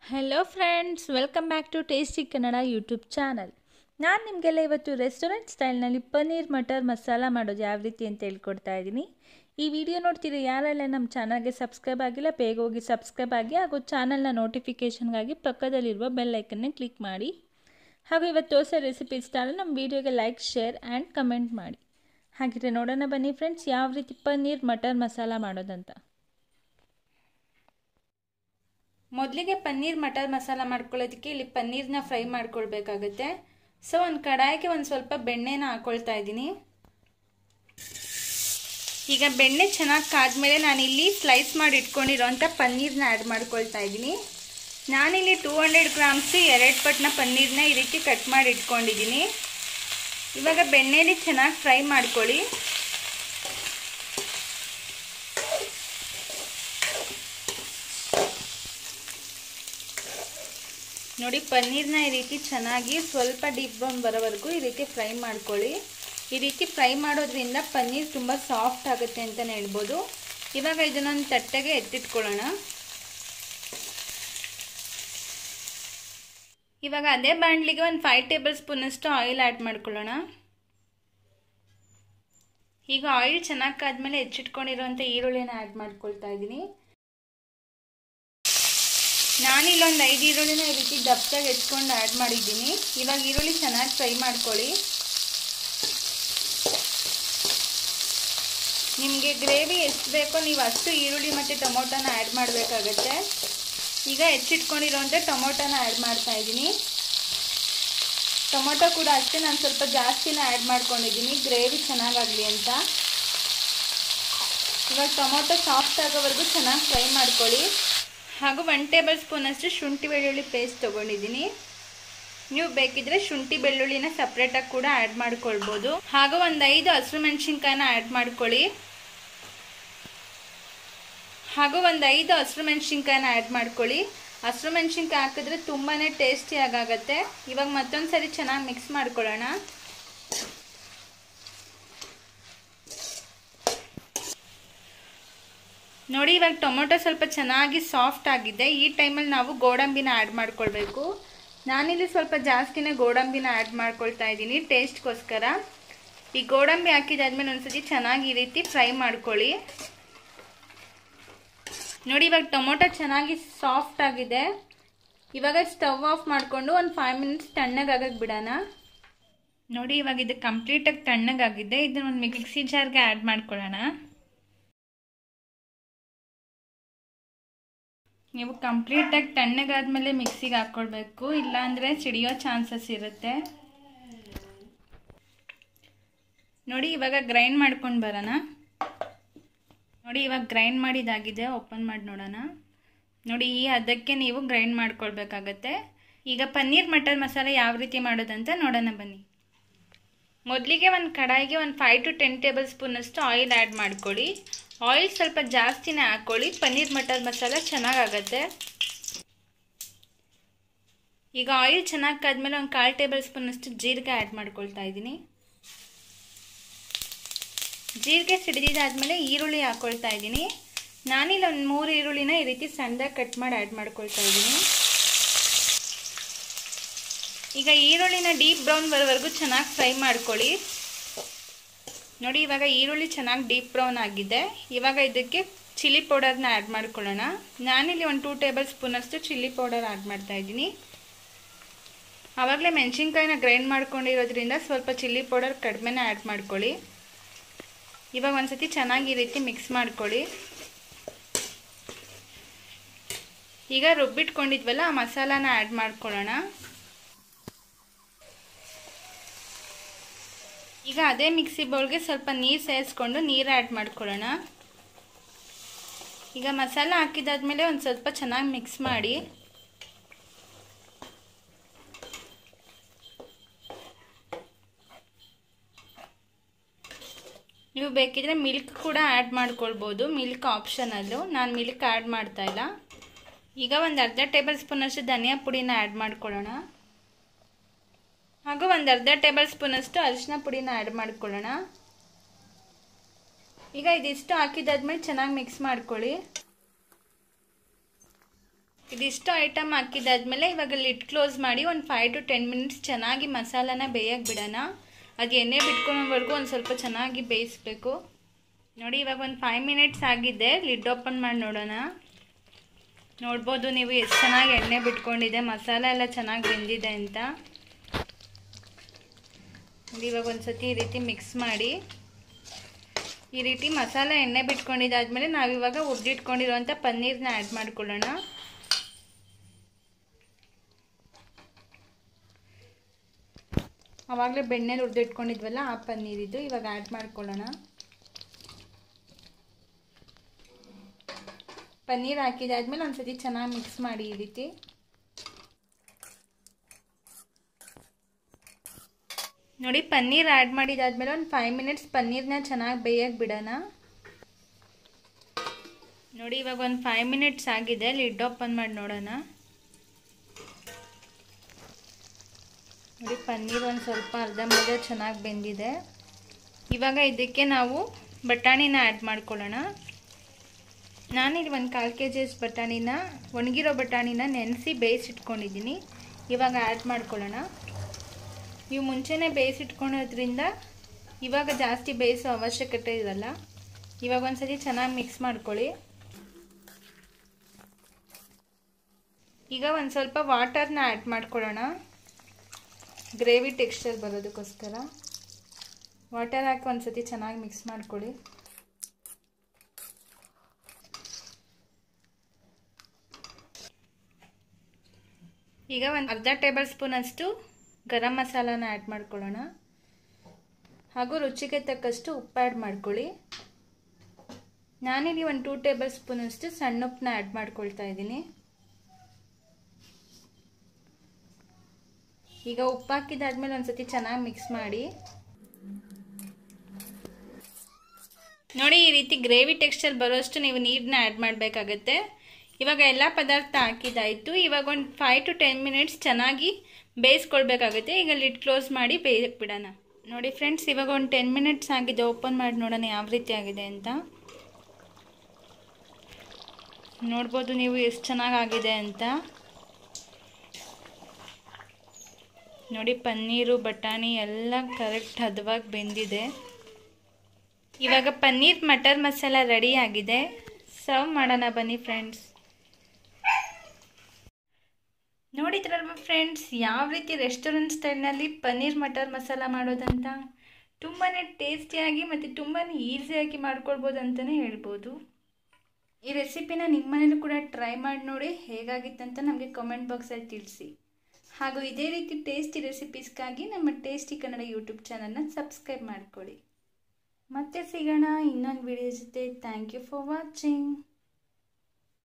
hello friends welcome back to tasty Kannada YouTube channel ನಾನು ನಿಮಗೆಲ್ಲ ಇವತ್ತು ರೆಸ್ಟೋರೆಂಟ್ ಸ್ಟೈಲ್ನಲ್ಲಿ ಪನ್ನೀರ್ ಮಟರ್ ಮಸಾಲ ಮಾಡೋದು ಯಾವ ರೀತಿ ಅಂತ ಹೇಳ್ಕೊಡ್ತಾ ಇದ್ದೀನಿ ಈ ವಿಡಿಯೋ ನೋಡ್ತೀರಿ ಯಾರೆಲ್ಲ ನಮ್ಮ ಚಾನಲ್ಗೆ ಸಬ್ಸ್ಕ್ರೈಬ್ ಆಗಿಲ್ಲ ಬೇಗ ಹೋಗಿ ಸಬ್ಸ್ಕ್ರೈಬ್ ಆಗಿ ಹಾಗೂ ಚಾನಲ್ನ ನೋಟಿಫಿಕೇಷನ್ಗಾಗಿ ಪಕ್ಕದಲ್ಲಿರುವ ಬೆಲ್ ಐಕನ್ನೇ ಕ್ಲಿಕ್ ಮಾಡಿ ಹಾಗೂ ಇವತ್ತು ತೋರಿಸೋ ರೆಸಿಪಿ ಇಷ್ಟ ಆದರೆ ನಮ್ಮ ವಿಡಿಯೋಗೆ ಲೈಕ್ ಶೇರ್ ಆ್ಯಂಡ್ ಕಮೆಂಟ್ ಮಾಡಿ ಹಾಗಿದ್ರೆ ನೋಡೋಣ ಬನ್ನಿ ಫ್ರೆಂಡ್ಸ್ ಯಾವ ರೀತಿ ಪನ್ನೀರ್ ಮಟರ್ ಮಸಾಲ ಮಾಡೋದಂತ ಮೊದಲಿಗೆ ಪನ್ನೀರ್ ಮಟರ್ ಮಸಾಲ ಮಾಡ್ಕೊಳ್ಳೋದಕ್ಕೆ ಇಲ್ಲಿ ಪನ್ನೀರ್ನ ಫ್ರೈ ಮಾಡ್ಕೊಳ್ಬೇಕಾಗುತ್ತೆ ಸೊ ಒಂದು ಕಡಾಯಿಗೆ ಒಂದು ಸ್ವಲ್ಪ ಬೆಣ್ಣೆನ ಹಾಕೊಳ್ತಾ ಇದ್ದೀನಿ ಈಗ ಬೆಣ್ಣೆ ಚೆನ್ನಾಗಿ ಕಾದ್ಮೇಲೆ ನಾನಿಲ್ಲಿ ಸ್ಲೈಸ್ ಮಾಡಿ ಇಟ್ಕೊಂಡಿರೋಂಥ ಪನ್ನೀರ್ನ ಆ್ಯಡ್ ಮಾಡ್ಕೊಳ್ತಾ ಇದ್ದೀನಿ ನಾನಿಲ್ಲಿ ಟೂ ಹಂಡ್ರೆಡ್ ಗ್ರಾಮ್ಸು ಎರಡು ಪಟ್ನ ಪನ್ನೀರ್ನ ಈ ರೀತಿ ಕಟ್ ಮಾಡಿ ಇಟ್ಕೊಂಡಿದ್ದೀನಿ ಇವಾಗ ಬೆಣ್ಣೆಲಿ ಚೆನ್ನಾಗಿ ಫ್ರೈ ಮಾಡ್ಕೊಳ್ಳಿ ನೋಡಿ ಪನ್ನೀರ್ನ ಈ ರೀತಿ ಚೆನ್ನಾಗಿ ಸ್ವಲ್ಪ ಡೀಪ್ ಬ್ರೌನ್ ಬರೋವರೆಗೂ ಈ ರೀತಿ ಫ್ರೈ ಮಾಡ್ಕೊಳ್ಳಿ ಈ ರೀತಿ ಫ್ರೈ ಮಾಡೋದ್ರಿಂದ ಪನ್ನೀರ್ ತುಂಬ ಸಾಫ್ಟ್ ಆಗುತ್ತೆ ಅಂತಲೇ ಹೇಳ್ಬೋದು ಇವಾಗ ಇದನ್ನೊಂದು ತಟ್ಟೆಗೆ ಎತ್ತಿಟ್ಕೊಳ್ಳೋಣ ಇವಾಗ ಅದೇ ಬಾಣಲಿಗೆ ಒಂದು ಫೈವ್ ಟೇಬಲ್ ಸ್ಪೂನಷ್ಟು ಆಯಿಲ್ ಆ್ಯಡ್ ಮಾಡ್ಕೊಳ್ಳೋಣ ಈಗ ಆಯಿಲ್ ಚೆನ್ನಾಗಿ ಕಾದ್ಮೇಲೆ ಹೆಚ್ಚಿಟ್ಕೊಂಡಿರೋಂಥ ಈರುಳ್ಳಿನ ಆ್ಯಡ್ ಮಾಡ್ಕೊಳ್ತಾ ಇದ್ದೀನಿ ನಾನಿಲ್ಲೊಂದು ಐದು ಈರುಳ್ಳಿನ ಈ ರೀತಿ ದಪ್ಪದಾಗಿ ಹೆಚ್ಕೊಂಡು ಆ್ಯಡ್ ಮಾಡಿದ್ದೀನಿ ಇವಾಗ ಈರುಳ್ಳಿ ಚೆನ್ನಾಗಿ ಫ್ರೈ ಮಾಡ್ಕೊಳ್ಳಿ ನಿಮಗೆ ಗ್ರೇವಿ ಎಷ್ಟು ಬೇಕೋ ನೀವು ಅಷ್ಟು ಈರುಳ್ಳಿ ಮತ್ತು ಟೊಮೊಟೊನ ಆ್ಯಡ್ ಮಾಡಬೇಕಾಗತ್ತೆ ಈಗ ಹೆಚ್ಚಿಟ್ಕೊಂಡಿರೋಂಥ ಟೊಮೊಟೊನ ಆ್ಯಡ್ ಮಾಡ್ತಾ ಇದ್ದೀನಿ ಟೊಮೊಟೊ ಕೂಡ ಅಷ್ಟೇ ನಾನು ಸ್ವಲ್ಪ ಜಾಸ್ತಿನ ಆ್ಯಡ್ ಮಾಡ್ಕೊಂಡಿದ್ದೀನಿ ಗ್ರೇವಿ ಚೆನ್ನಾಗಾಗಲಿ ಅಂತ ಇವಾಗ ಟೊಮೊಟೊ ಸಾಫ್ಟ್ ಆಗೋವರೆಗೂ ಚೆನ್ನಾಗಿ ಫ್ರೈ ಮಾಡ್ಕೊಳ್ಳಿ ಹಾಗೂ ಒನ್ ಟೇಬಲ್ ಸ್ಪೂನಷ್ಟು ಶುಂಠಿ ಬೆಳ್ಳುಳ್ಳಿ ಪೇಸ್ಟ್ ತೊಗೊಂಡಿದ್ದೀನಿ ನೀವು ಬೇಕಿದ್ರೆ ಶುಂಠಿ ಬೆಳ್ಳುಳ್ಳಿನ ಸಪ್ರೇಟಾಗಿ ಕೂಡ ಆ್ಯಡ್ ಮಾಡ್ಕೊಳ್ಬೋದು ಹಾಗೂ ಒಂದು ಐದು ಹಸಿರು ಮೆಣಸಿನ್ಕಾಯಿನ ಆ್ಯಡ್ ಮಾಡ್ಕೊಳ್ಳಿ ಹಾಗೂ ಒಂದು ಐದು ಹಸಿರು ಮೆಣಸಿನ್ಕಾಯಿನ ಆ್ಯಡ್ ಮಾಡ್ಕೊಳ್ಳಿ ಹಸಿರು ಮೆಣಸಿನ್ಕಾಯಿ ಹಾಕಿದ್ರೆ ತುಂಬಾ ಟೇಸ್ಟಿಯಾಗತ್ತೆ ಇವಾಗ ಮತ್ತೊಂದು ಸರಿ ಚೆನ್ನಾಗಿ ಮಿಕ್ಸ್ ಮಾಡ್ಕೊಳ್ಳೋಣ ನೋಡಿ ಇವಾಗ ಟೊಮೊಟೊ ಸ್ವಲ್ಪ ಚೆನ್ನಾಗಿ ಸಾಫ್ಟ್ ಆಗಿದೆ ಈ ಟೈಮಲ್ಲಿ ನಾವು ಗೋಡಂಬಿನ ಆ್ಯಡ್ ಮಾಡ್ಕೊಳ್ಬೇಕು ನಾನಿಲ್ಲಿ ಸ್ವಲ್ಪ ಜಾಸ್ತಿನೇ ಗೋಡಂಬಿನ ಆ್ಯಡ್ ಮಾಡ್ಕೊಳ್ತಾ ಇದ್ದೀನಿ ಟೇಸ್ಟ್ಗೋಸ್ಕರ ಈ ಗೋಡಂಬಿ ಹಾಕಿದಾದ್ಮೇಲೆ ಒಂದ್ಸತಿ ಚೆನ್ನಾಗಿ ಈ ರೀತಿ ಫ್ರೈ ಮಾಡ್ಕೊಳ್ಳಿ ನೋಡಿ ಇವಾಗ ಟೊಮೊಟೊ ಚೆನ್ನಾಗಿ ಸಾಫ್ಟ್ ಆಗಿದೆ ಇವಾಗ ಸ್ಟವ್ ಆಫ್ ಮಾಡಿಕೊಂಡು ಒಂದು ಫೈವ್ ಮಿನಿಟ್ಸ್ ತಣ್ಣಗಾಗಕ್ಕೆ ಬಿಡೋಣ ನೋಡಿ ಇವಾಗ ಇದು ಕಂಪ್ಲೀಟಾಗಿ ತಣ್ಣಗಾಗಿದೆ ಇದನ್ನ ಒಂದು ಮಿಕ್ಸಿ ಜಾರ್ಗೆ ಆ್ಯಡ್ ಮಾಡ್ಕೊಳ್ಳೋಣ ನೀವು ಕಂಪ್ಲೀಟಾಗಿ ತಣ್ಣಗಾದ್ಮೇಲೆ ಮಿಕ್ಸಿಗೆ ಹಾಕ್ಕೊಳ್ಬೇಕು ಇಲ್ಲಾಂದರೆ ಸಿಡಿಯೋ ಚಾನ್ಸಸ್ ಇರುತ್ತೆ ನೋಡಿ ಇವಾಗ ಗ್ರೈಂಡ್ ಮಾಡ್ಕೊಂಡು ಬರೋಣ ನೋಡಿ ಇವಾಗ ಗ್ರೈಂಡ್ ಮಾಡಿದಾಗಿದೆ ಓಪನ್ ಮಾಡಿ ನೋಡೋಣ ನೋಡಿ ಈ ಹದಕ್ಕೆ ನೀವು ಗ್ರೈಂಡ್ ಮಾಡ್ಕೊಳ್ಬೇಕಾಗತ್ತೆ ಈಗ ಪನ್ನೀರ್ ಮಟರ್ ಮಸಾಲೆ ಯಾವ ರೀತಿ ಮಾಡೋದಂತ ನೋಡೋಣ ಬನ್ನಿ ಮೊದಲಿಗೆ ಒಂದು ಕಡಾಯಿಗೆ ಒಂದು ಫೈವ್ ಟು ಟೆನ್ ಟೇಬಲ್ ಸ್ಪೂನಷ್ಟು ಆಯಿಲ್ ಆ್ಯಡ್ ಮಾಡ್ಕೊಳ್ಳಿ ಆಯಿಲ್ ಸ್ವಲ್ಪ ಜಾಸ್ತಿನೇ ಹಾಕ್ಕೊಳ್ಳಿ ಪನ್ನೀರ್ ಮಟರ್ ಮಸಾಲ ಚೆನ್ನಾಗಾಗತ್ತೆ ಈಗ ಆಯಿಲ್ ಚೆನ್ನಾಗಿ ಕಾದ್ಮೇಲೆ ಒಂದು ಕಾಲು ಟೇಬಲ್ ಸ್ಪೂನಷ್ಟು ಜೀರಿಗೆ ಆ್ಯಡ್ ಮಾಡ್ಕೊಳ್ತಾ ಇದ್ದೀನಿ ಜೀರಿಗೆ ಸಿಡಿದಾದ್ಮೇಲೆ ಈರುಳ್ಳಿ ಹಾಕ್ಕೊಳ್ತಾ ಇದ್ದೀನಿ ನಾನಿಲ್ಲಿ ಒಂದು ಮೂರು ಈರುಳ್ಳಿನ ಈ ರೀತಿ ಸಣ್ಣದಾಗಿ ಕಟ್ ಮಾಡಿ ಆ್ಯಡ್ ಮಾಡ್ಕೊಳ್ತಾ ಇದ್ದೀನಿ ಈಗ ಈರುಳ್ಳಿನ ಡೀಪ್ ಬ್ರೌನ್ ಬರೋವರೆಗೂ ಚೆನ್ನಾಗಿ ಫ್ರೈ ಮಾಡ್ಕೊಳ್ಳಿ ನೋಡಿ ಇವಾಗ ಈರುಳ್ಳಿ ಚೆನ್ನಾಗಿ ಡೀಪ್ ಬ್ರೌನ್ ಆಗಿದೆ ಇವಾಗ ಇದಕ್ಕೆ ಚಿಲ್ಲಿ ಪೌಡರ್ನ ಆ್ಯಡ್ ಮಾಡ್ಕೊಳ್ಳೋಣ ನಾನಿಲ್ಲಿ ಒಂದು ಟೂ ಟೇಬಲ್ ಸ್ಪೂನಷ್ಟು ಚಿಲ್ಲಿ ಪೌಡರ್ ಆ್ಯಡ್ ಮಾಡ್ತಾ ಇದ್ದೀನಿ ಆವಾಗಲೇ ಮೆಣಸಿನ್ಕಾಯಿನ ಗ್ರೈಂಡ್ ಮಾಡ್ಕೊಂಡಿರೋದ್ರಿಂದ ಸ್ವಲ್ಪ ಚಿಲ್ಲಿ ಪೌಡರ್ ಕಡಿಮೆನೇ ಆ್ಯಡ್ ಮಾಡ್ಕೊಳ್ಳಿ ಇವಾಗ ಒಂದ್ಸತಿ ಚೆನ್ನಾಗಿ ಈ ರೀತಿ ಮಿಕ್ಸ್ ಮಾಡ್ಕೊಳ್ಳಿ ಈಗ ರುಬ್ಬಿಟ್ಕೊಂಡಿದ್ವಲ್ಲ ಆ ಮಸಾಲಾನ ಆ್ಯಡ್ ಮಾಡ್ಕೊಳ್ಳೋಣ ಈಗ ಅದೇ ಮಿಕ್ಸಿ ಬೌಲ್ಗೆ ಸ್ವಲ್ಪ ನೀರು ಸೇರಿಸ್ಕೊಂಡು ನೀರು ಆ್ಯಡ್ ಮಾಡ್ಕೊಳ್ಳೋಣ ಈಗ ಮಸಾಲ ಹಾಕಿದಾದ್ಮೇಲೆ ಒಂದು ಸ್ವಲ್ಪ ಚೆನ್ನಾಗಿ ಮಿಕ್ಸ್ ಮಾಡಿ ನೀವು ಬೇಕಿದ್ರೆ ಮಿಲ್ಕ್ ಕೂಡ ಆ್ಯಡ್ ಮಾಡ್ಕೊಳ್ಬೋದು ಮಿಲ್ಕ್ ಆಪ್ಷನಲ್ಲು ನಾನು ಮಿಲ್ಕ್ ಆ್ಯಡ್ ಮಾಡ್ತಾ ಇಲ್ಲ ಈಗ ಒಂದು ಅರ್ಧ ಟೇಬಲ್ ಸ್ಪೂನಷ್ಟು ಧನಿಯಾ ಪುಡಿನ ಆ್ಯಡ್ ಮಾಡ್ಕೊಳ್ಳೋಣ ಹಾಗೂ ಒಂದು ಅರ್ಧ ಟೇಬಲ್ ಸ್ಪೂನಷ್ಟು ಅರಿಶಿನ ಪುಡಿನ ಆ್ಯಡ್ ಮಾಡ್ಕೊಳ್ಳೋಣ ಈಗ ಇದಿಷ್ಟು ಹಾಕಿದಾದ್ಮೇಲೆ ಚೆನ್ನಾಗಿ ಮಿಕ್ಸ್ ಮಾಡ್ಕೊಳ್ಳಿ ಇದಿಷ್ಟು ಐಟಮ್ ಹಾಕಿದಾದ್ಮೇಲೆ ಇವಾಗ ಲಿಡ್ ಕ್ಲೋಸ್ ಮಾಡಿ ಒಂದು ಫೈವ್ ಟು ಟೆನ್ ಮಿನಿಟ್ಸ್ ಚೆನ್ನಾಗಿ ಮಸಾಲಾನ ಬೇಯಕ್ಕೆ ಬಿಡೋಣ ಅದು ಎಣ್ಣೆ ಬಿಟ್ಕೊಳೋವರೆಗೂ ಒಂದು ಸ್ವಲ್ಪ ಚೆನ್ನಾಗಿ ಬೇಯಿಸ್ಬೇಕು ನೋಡಿ ಇವಾಗ ಒಂದು ಫೈವ್ ಮಿನಿಟ್ಸ್ ಆಗಿದೆ ಲಿಡ್ ಓಪನ್ ಮಾಡಿ ನೋಡೋಣ ನೋಡ್ಬೋದು ನೀವು ಎಷ್ಟು ಚೆನ್ನಾಗಿ ಎಣ್ಣೆ ಬಿಟ್ಕೊಂಡಿದೆ ಮಸಾಲ ಎಲ್ಲ ಚೆನ್ನಾಗಿ ಬೆಂದಿದೆ ಅಂತ ನೋಡಿ ಇವಾಗ ಒಂದು ಸತಿ ಈ ರೀತಿ ಮಿಕ್ಸ್ ಮಾಡಿ ಈ ರೀತಿ ಮಸಾಲ ಎಣ್ಣೆ ಬಿಟ್ಕೊಂಡಿದ್ದಾದ್ಮೇಲೆ ನಾವಿವಾಗ ಹುರಿದಿಟ್ಕೊಂಡಿರೋಂಥ ಪನ್ನೀರ್ನ ಆ್ಯಡ್ ಮಾಡ್ಕೊಳ್ಳೋಣ ಆವಾಗಲೇ ಬೆಣ್ಣೆಲಿ ಹುರಿದಿಟ್ಕೊಂಡಿದ್ವಲ್ಲ ಆ ಪನ್ನೀರ್ ಇದು ಇವಾಗ ಆ್ಯಡ್ ಮಾಡ್ಕೊಳ್ಳೋಣ ಪನ್ನೀರ್ ಹಾಕಿದಾದ್ಮೇಲೆ ಒಂದ್ಸತಿ ಚೆನ್ನಾಗಿ ಮಿಕ್ಸ್ ಮಾಡಿ ಈ ರೀತಿ ನೋಡಿ ಪನ್ನೀರ್ ಆ್ಯಡ್ ಮಾಡಿದಾದ್ಮೇಲೆ ಒಂದು ಫೈವ್ ಮಿನಿಟ್ಸ್ ಪನ್ನೀರ್ನ ಚೆನ್ನಾಗಿ ಬೇಯಕ್ಕೆ ಬಿಡೋಣ ನೋಡಿ ಇವಾಗ ಒಂದು ಫೈವ್ ಮಿನಿಟ್ಸ್ ಆಗಿದೆ ಲಿಡ್ ಓಪನ್ ಮಾಡಿ ನೋಡೋಣ ನೋಡಿ ಪನ್ನೀರ್ ಒಂದು ಸ್ವಲ್ಪ ಅರ್ಧಂಬರ್ಧ ಚೆನ್ನಾಗಿ ಬೆಂದಿದೆ ಇವಾಗ ಇದಕ್ಕೆ ನಾವು ಬಟಾಣಿನ ಆ್ಯಡ್ ಮಾಡ್ಕೊಳ್ಳೋಣ ನಾನಿಲ್ಲಿ ಒಂದು ಕಾಲು ಕೆ ಜಿ ಅಷ್ಟು ಬಟಾಣಿನ ಒಣಗಿರೋ ಬಟಾಣಿನ ನೆನೆಸಿ ಬೇಯಿಸಿಟ್ಕೊಂಡಿದ್ದೀನಿ ಇವಾಗ ಆ್ಯಡ್ ಮಾಡ್ಕೊಳ್ಳೋಣ ನೀವು ಮುಂಚೆನೇ ಬೇಯಿಸಿಟ್ಕೊಳೋದ್ರಿಂದ ಇವಾಗ ಜಾಸ್ತಿ ಬೇಯಿಸೋ ಅವಶ್ಯಕತೆ ಇರಲ್ಲ ಇವಾಗ ಒಂದ್ಸತಿ ಚೆನ್ನಾಗಿ ಮಿಕ್ಸ್ ಮಾಡ್ಕೊಳ್ಳಿ ಈಗ ಒಂದು ಸ್ವಲ್ಪ ವಾಟರ್ನ ಆ್ಯಡ್ ಮಾಡ್ಕೊಳ್ಳೋಣ ಗ್ರೇವಿ ಟೆಕ್ಸ್ಚರ್ ಬರೋದಕ್ಕೋಸ್ಕರ ವಾಟರ್ ಹಾಕಿ ಒಂದ್ಸತಿ ಚೆನ್ನಾಗಿ ಮಿಕ್ಸ್ ಮಾಡ್ಕೊಳ್ಳಿ ಈಗ ಒಂದು ಅರ್ಧ ಟೇಬಲ್ ಸ್ಪೂನ್ ಅಷ್ಟು ಗರಂ ಮಸಾಲಾನ ಆ್ಯಡ್ ಮಾಡ್ಕೊಳ್ಳೋಣ ಹಾಗೂ ರುಚಿಗೆ ತಕ್ಕಷ್ಟು ಉಪ್ಪು ಆ್ಯಡ್ ಮಾಡ್ಕೊಳ್ಳಿ ನಾನಿಲ್ಲಿ ಒಂದು ಟೂ ಟೇಬಲ್ ಸ್ಪೂನ್ ಅಷ್ಟು ಸಣ್ಣ ಉಪ್ಪನ್ನ ಆ್ಯಡ್ ಮಾಡ್ಕೊಳ್ತಾ ಇದ್ದೀನಿ ಈಗ ಉಪ್ಪು ಹಾಕಿದಾದ್ಮೇಲೆ ಒಂದ್ಸತಿ ಚೆನ್ನಾಗಿ ಮಿಕ್ಸ್ ಮಾಡಿ ನೋಡಿ ಈ ರೀತಿ ಗ್ರೇವಿ ಟೆಕ್ಸ್ಚರ್ ಬರೋಷ್ಟು ನೀವು ನೀರನ್ನ ಆ್ಯಡ್ ಮಾಡಬೇಕಾಗತ್ತೆ ಇವಾಗ ಎಲ್ಲ ಪದಾರ್ಥ ಹಾಕಿದಾಯಿತು ಇವಾಗ ಒಂದು ಫೈವ್ ಟು ಟೆನ್ ಮಿನಿಟ್ಸ್ ಚೆನ್ನಾಗಿ ಬೇಯಿಸ್ಕೊಳ್ಬೇಕಾಗುತ್ತೆ ಈಗ ಲಿಡ್ ಕ್ಲೋಸ್ ಮಾಡಿ ಬೇಯಕ್ಕೆ ಬಿಡೋಣ ನೋಡಿ ಫ್ರೆಂಡ್ಸ್ ಇವಾಗ ಒಂದು ಟೆನ್ ಮಿನಿಟ್ಸ್ ಆಗಿದೆ ಓಪನ್ ಮಾಡಿ ನೋಡೋಣ ಯಾವ ರೀತಿ ಆಗಿದೆ ಅಂತ ನೋಡ್ಬೋದು ನೀವು ಎಷ್ಟು ಚೆನ್ನಾಗಾಗಿದೆ ಅಂತ ನೋಡಿ ಪನ್ನೀರು ಬಟಾಣಿ ಎಲ್ಲ ಕರೆಕ್ಟ್ ಹದವಾಗಿ ಬೆಂದಿದೆ ಇವಾಗ ಪನ್ನೀರ್ ಮಟರ್ ಮಸಾಲ ರೆಡಿ ಆಗಿದೆ ಸರ್ವ್ ಮಾಡೋಣ ಬನ್ನಿ ಫ್ರೆಂಡ್ಸ್ ನೋಡಿದ್ರಲ್ವ ಫ್ರೆಂಡ್ಸ್ ಯಾವ ರೀತಿ ರೆಸ್ಟೋರೆಂಟ್ ಸ್ಟೈಲ್ನಲ್ಲಿ ಪನ್ನೀರ್ ಮಟರ್ ಮಸಾಲ ಮಾಡೋದಂತ ತುಂಬಾ ಟೇಸ್ಟಿಯಾಗಿ ಮತ್ತು ತುಂಬಾ ಈಸಿಯಾಗಿ ಮಾಡ್ಕೊಳ್ಬೋದು ಅಂತಲೇ ಹೇಳ್ಬೋದು ಈ ರೆಸಿಪಿನ ನಿಮ್ಮ ಮನೇಲೂ ಕೂಡ ಟ್ರೈ ಮಾಡಿ ನೋಡಿ ಹೇಗಾಗಿತ್ತಂತ ನಮಗೆ ಕಾಮೆಂಟ್ ಬಾಕ್ಸಲ್ಲಿ ತಿಳಿಸಿ ಹಾಗೂ ಇದೇ ರೀತಿ ಟೇಸ್ಟಿ ರೆಸಿಪೀಸ್ಗಾಗಿ ನಮ್ಮ ಟೇಸ್ಟಿ ಕನ್ನಡ ಯೂಟ್ಯೂಬ್ ಚಾನಲ್ನ ಸಬ್ಸ್ಕ್ರೈಬ್ ಮಾಡಿಕೊಳ್ಳಿ ಮತ್ತೆ ಸಿಗೋಣ ಇನ್ನೊಂದು ವಿಡಿಯೋ ಜೊತೆ ಥ್ಯಾಂಕ್ ಯು ಫಾರ್ ವಾಚಿಂಗ್